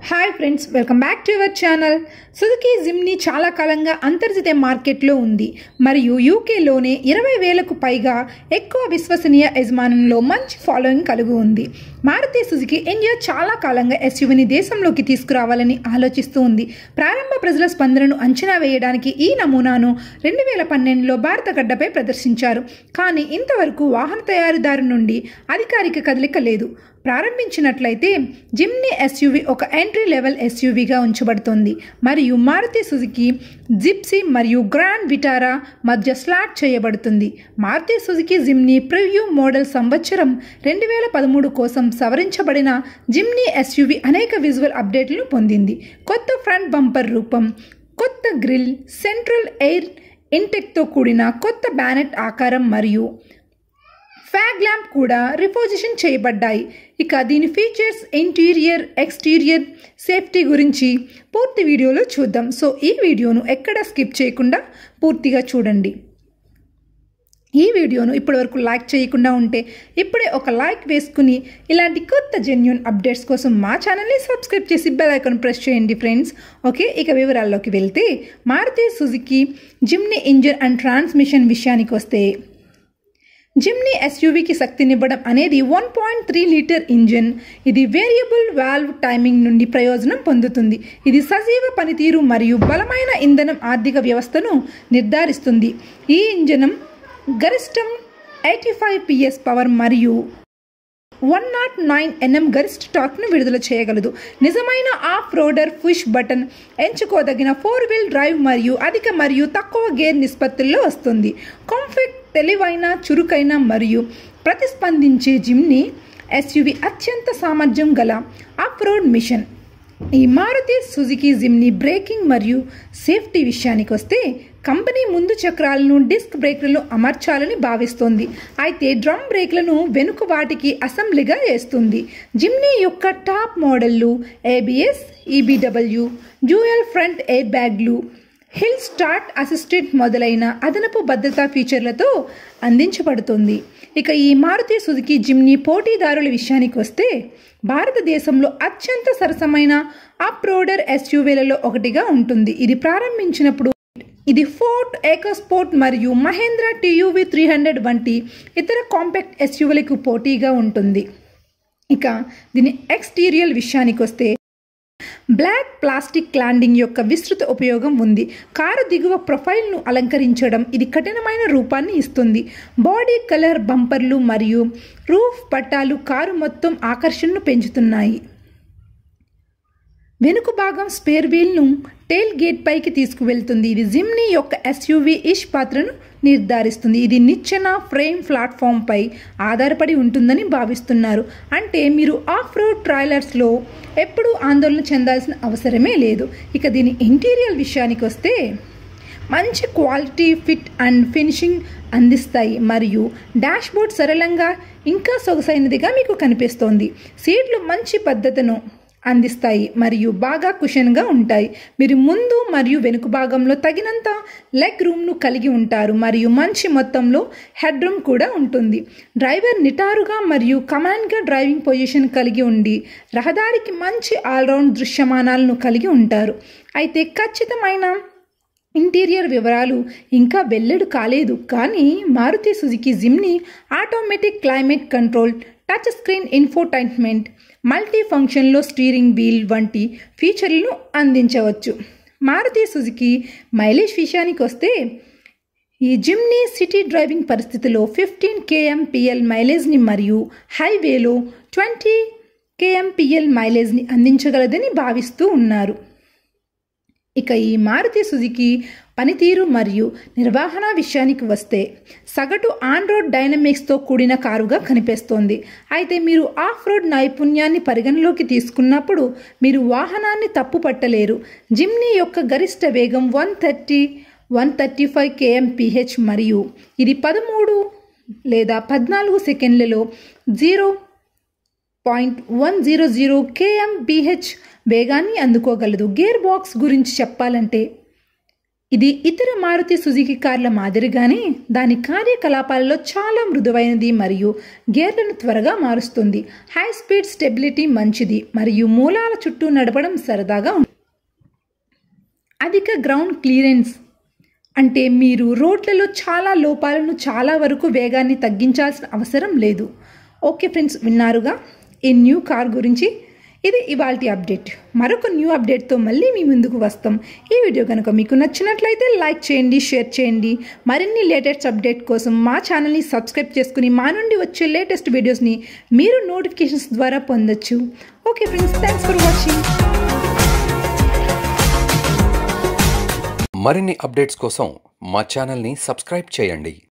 hi friends welcome back to your channel Suzuki Jimny చాలా కాలంగా అంతర్జాతీయ మార్కెట్లో ఉంది మరియు యూకేలోనే ఇరవై వేలకు పైగా ఎక్కువ విశ్వసనీయ యజమానంలో మంచి ఫాలోయింగ్ కలిగి ఉంది మారుతి సుజుకి ఇండియా చాలా కాలంగా ఎస్యూవిని దేశంలోకి తీసుకురావాలని ఆలోచిస్తూ ఉంది ప్రారంభ ప్రజల స్పందనను అంచనా వేయడానికి ఈ నమూనాను రెండు వేల పన్నెండులో భారత గడ్డపై ప్రదర్శించారు కానీ ఇంతవరకు వాహన తయారీదారు నుండి అధికారిక కదలిక లేదు ప్రారంభించినట్లయితే జిమ్నీ ఎస్యూవి ఒక ఎంట్రీ లెవెల్ ఎస్యూవీగా ఉంచబడుతుంది మరియు మారుతి సుజుకి జిప్సీ మరియు గ్రాండ్ విటారా మధ్య స్లాట్ చేయబడుతుంది Maruti Suzuki Jimny preview model సంవత్సరం రెండు వేల పదమూడు కోసం సవరించబడిన జిమ్నీ ఎస్యూవి అనేక విజువల్ అప్డేట్లను పొందింది కొత్త ఫ్రంట్ బంపర్ రూపం కొత్త గ్రిల్ సెంట్రల్ ఎయిర్ ఇంటెక్తో కూడిన కొత్త బ్యానెట్ ఆకారం మరియు ఫ్యాగ్ ల్యాంప్ కూడా రిపోజిషన్ చేయబడ్డాయి ఇక దీని ఫీచర్స్ ఇంటీరియర్ ఎక్స్టీరియర్ సేఫ్టీ గురించి పూర్తి వీడియోలో చూద్దాం సో ఈ వీడియోను ఎక్కడ స్కిప్ చేయకుండా పూర్తిగా చూడండి ఈ వీడియోను ఇప్పటివరకు లైక్ చేయకుండా ఉంటే ఇప్పుడే ఒక లైక్ వేసుకుని ఇలాంటి కొత్త జెన్యున్ అప్డేట్స్ కోసం మా ఛానల్ని సబ్స్క్రైబ్ చేసి బెల్ ఐకాన్ ప్రెస్ చేయండి ఫ్రెండ్స్ ఓకే ఇక వివరాల్లోకి వెళ్తే Maruti Suzuki Jimny engine and transmission విషయానికి వస్తే జిమ్నీ ఎస్యూవీకి శక్తినివ్వడం అనేది one point three litre engine ఇది వేరియబుల్ వాల్వ్ టైమింగ్ నుండి ప్రయోజనం పొందుతుంది ఇది సజీవ పనితీరు మరియు బలమైన ఇంధనం ఆర్థిక వ్యవస్థను నిర్ధారిస్తుంది ఈ ఇంజనం గరిష్టం ఎయిటీ ఫైవ్ పిఎస్ పవర్ మరియు వన్ నాట్ నైన్ ఎన్ఎం గరిష్ట టార్క్ను విడుదల చేయగలదు నిజమైన ఆఫ్ రోడర్ పుష్ బటన్ ఎంచుకోదగిన ఫోర్ వీల్ డ్రైవ్ మరియు అధిక మరియు తక్కువ గేర్ నిష్పత్తుల్లో వస్తుంది కాంఫిక్ తెలివైన చురుకైన మరియు ప్రతిస్పందించే జిమ్ని ఎస్యువి అత్యంత సామర్థ్యం గల ఆఫ్ రోడ్ మిషన్ ఈ మారుతి సుజుకి జిమ్ని బ్రేకింగ్ మరియు సేఫ్టీ విషయానికి వస్తే కంపెనీ ముందు చక్రాలను డిస్క్ బ్రేక్లను అమర్చాలని భావిస్తోంది అయితే డ్రమ్ బ్రేక్లను వెనుక వాటికి అసెంబ్లీగా వేస్తుంది జిమ్నీ యొక్క టాప్ మోడళ్లు ABS EBW dual front air బ్యాగ్లు హిల్ స్టార్ట్ అసిస్టెంట్ మొదలైన అదనపు భద్రతా ఫీచర్లతో అందించబడుతుంది ఇక ఈ మారుతి సుజుకి జిమ్ని పోటీదారుల విషయానికి వస్తే భారతదేశంలో అత్యంత సరసమైన అప్ రోడర్ ఎస్యూవీలలో ఒకటిగా ఉంటుంది ఇది ప్రారంభించినప్పుడు ఇది ఫోర్ట్ ఏకోస్పోర్ట్ మరియు మహేంద్ర టీయూవీ త్రీ హండ్రెడ్ వంటి ఇతర కాంపాక్ట్ ఎస్యూవీలకు పోటీగా ఉంటుంది ఇక దీని ఎక్స్టీరియల్ విషయానికి వస్తే బ్లాక్ ప్లాస్టిక్ క్లాండింగ్ యొక్క విస్తృత ఉపయోగం ఉంది కారు దిగువ ప్రొఫైల్ను అలంకరించడం ఇది కఠినమైన రూపాన్ని ఇస్తుంది బాడీ కలర్ బంపర్లు మరియు రూఫ్ పట్టాలు కారు మొత్తం ఆకర్షణను పెంచుతున్నాయి వెనుక భాగం స్పేర్ వీల్ను టెయిల్ గేట్ పైకి తీసుకువెళ్తుంది ఇది జిమ్నీ యొక్క ఎస్యూవీ ఇష్ పాత్రను నిర్ధారిస్తుంది ఇది నిచ్చెన ఫ్రేమ్ ప్లాట్ఫామ్పై ఆధారపడి ఉంటుందని భావిస్తున్నారు అంటే మీరు ఆఫ్ రోడ్ ట్రైలర్స్లో ఎప్పుడూ ఆందోళన చెందాల్సిన అవసరమే లేదు ఇక దీని ఇంటీరియర్ విషయానికి వస్తే మంచి క్వాలిటీ ఫిట్ అండ్ ఫినిషింగ్ అందిస్తాయి మరియు డాష్బోర్డ్ సరళంగా ఇంకా సొగసైనదిగా మీకు కనిపిస్తోంది సీట్లు మంచి పద్ధతిను అందిస్తాయి మరియు బాగా కుషన్గా ఉంటాయి మీరు ముందు మరియు వెనుక భాగంలో తగినంత లెగ్ రూమ్ను కలిగి ఉంటారు మరియు మంచి మొత్తంలో హెడ్ రూమ్ కూడా ఉంటుంది డ్రైవర్ నిటారుగా మరియు కమాండ్గా డ్రైవింగ్ పొజిషన్ కలిగి ఉండి రహదారికి మంచి ఆల్రౌండ్ దృశ్యమానాలను కలిగి ఉంటారు అయితే ఖచ్చితమైన ఇంటీరియర్ వివరాలు ఇంకా వెల్లడి కాలేదు కానీ Maruti Suzuki Jimny automatic climate control touch screen infotainment multi ఫంక్షన్లో స్టీరింగ్ వీల్ వంటి ఫీచర్లను అందించవచ్చు మారుతి సుజుకి మైలేజ్ విషయానికి వస్తే ఈ జిమ్నీ సిటీ డ్రైవింగ్ పరిస్థితిలో ఫిఫ్టీన్ కేఎంపిఎల్ మైలేజ్ని మరియు హైవేలో ట్వంటీ కేఎంపిఎల్ మైలేజ్ని అందించగలదని భావిస్తూ ఉన్నారు ఇక ఈ మారుతి సుజుకి పనితీరు మరియు నిర్వహణ విషయానికి వస్తే సగటు ఆన్ రోడ్ డైనమిక్స్తో కూడిన కారుగా కనిపిస్తోంది అయితే మీరు ఆఫ్ రోడ్ నైపుణ్యాన్ని పరిగణలోకి తీసుకున్నప్పుడు మీరు వాహనాన్ని తప్పు పట్టలేరు జిమ్నీ యొక్క గరిష్ట వేగం one thirty one thirty five KMPH మరియు ఇది పదమూడు లేదా పద్నాలుగు సెకండ్లలో zero point one zero zero KMPH వేగాన్ని అందుకోగలదు గేర్ బాక్స్ గురించి చెప్పాలంటే ఇది ఇతర మారుతి సుజుకి కార్ల మాదిరిగానే దాని కార్యకలాపాలలో చాలా మృదువైనది మరియు గేర్లను త్వరగా మారుస్తుంది హై స్పీడ్ స్టెబిలిటీ మంచిది మరియు మూలాల చుట్టూ నడపడం సరదాగా ఉంటుంది అధిక గ్రౌండ్ క్లియరెన్స్ అంటే మీరు రోడ్లలో చాలా లోపాలను చాలా వరకు వేగాన్ని తగ్గించాల్సిన అవసరం లేదు ఓకే ఫ్రెండ్స్ విన్నారుగా ఈ న్యూ కార్ గురించి ఇది ఇవాల్టి అప్డేట్ మరొక న్యూ అప్డేట్తో మళ్ళీ మీ ముందుకు వస్తాం ఈ వీడియో కనుక మీకు నచ్చినట్లయితే లైక్ చేయండి షేర్ చేయండి మరిన్ని లేటెస్ట్ అప్డేట్ కోసం మా ఛానల్ని సబ్స్క్రైబ్ చేసుకుని మా నుండి వచ్చే లేటెస్ట్ వీడియోస్ని మీరు నోటిఫికేషన్స్ ద్వారా పొందొచ్చు okay friends thanks for watching మరిన్ని అప్డేట్స్ కోసం మా ఛానల్ని సబ్స్క్రైబ్ చేయండి